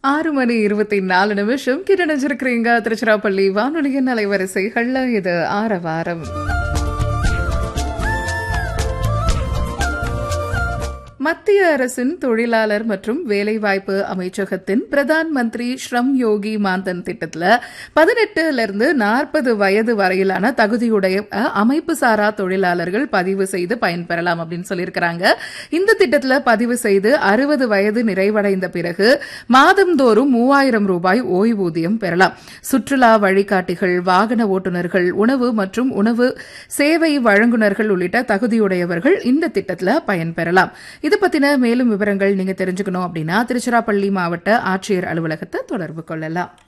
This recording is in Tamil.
ஆறு மணி இருபத்தி நாலு நிமிஷம் கிட்டணிச்சிருக்கிறீங்க திருச்சிராப்பள்ளி வானொலியின் அலைவரிசைகள்ல இது ஆரவாரம் மத்திய அரசின் தொழிலாளர் மற்றும் வேலைவாய்ப்பு அமைச்சகத்தின் பிரதான் மந்திரி ஸ்ரம் யோகி மான்தன் திட்டத்தில் பதினெட்டுல இருந்து நாற்பது வயது வரையிலான தகுதியுடைய அஹ், அமைப்பு சாரா தொழிலாளர்கள் பதிவு செய்து பயன்பெறலாம் அப்படின்னு சொல்லியிருக்கிறாங்க இந்த திட்டத்தில் பதிவு செய்து அறுபது வயது நிறைவடைந்த பிறகு மாதந்தோறும் மூவாயிரம் ரூபாய் ஓய்வூதியம் பெறலாம் சுற்றுலா வழிகாட்டிகள் வாகன ஓட்டுநர்கள் உணவு மற்றும் உணவு சேவை வழங்குனர்கள் உள்ளிட்ட தகுதியுடையவர்கள் இந்த திட்டத்தில் பயன்பெறலாம் இது பத்தின மேலும் விவரங்கள் நீங்க தெரிஞ்சுக்கணும் அப்படின்னா திருச்சிராப்பள்ளி மாவட்ட ஆட்சியர் அலுவலகத்தை தொடர்பு கொள்ளலாம்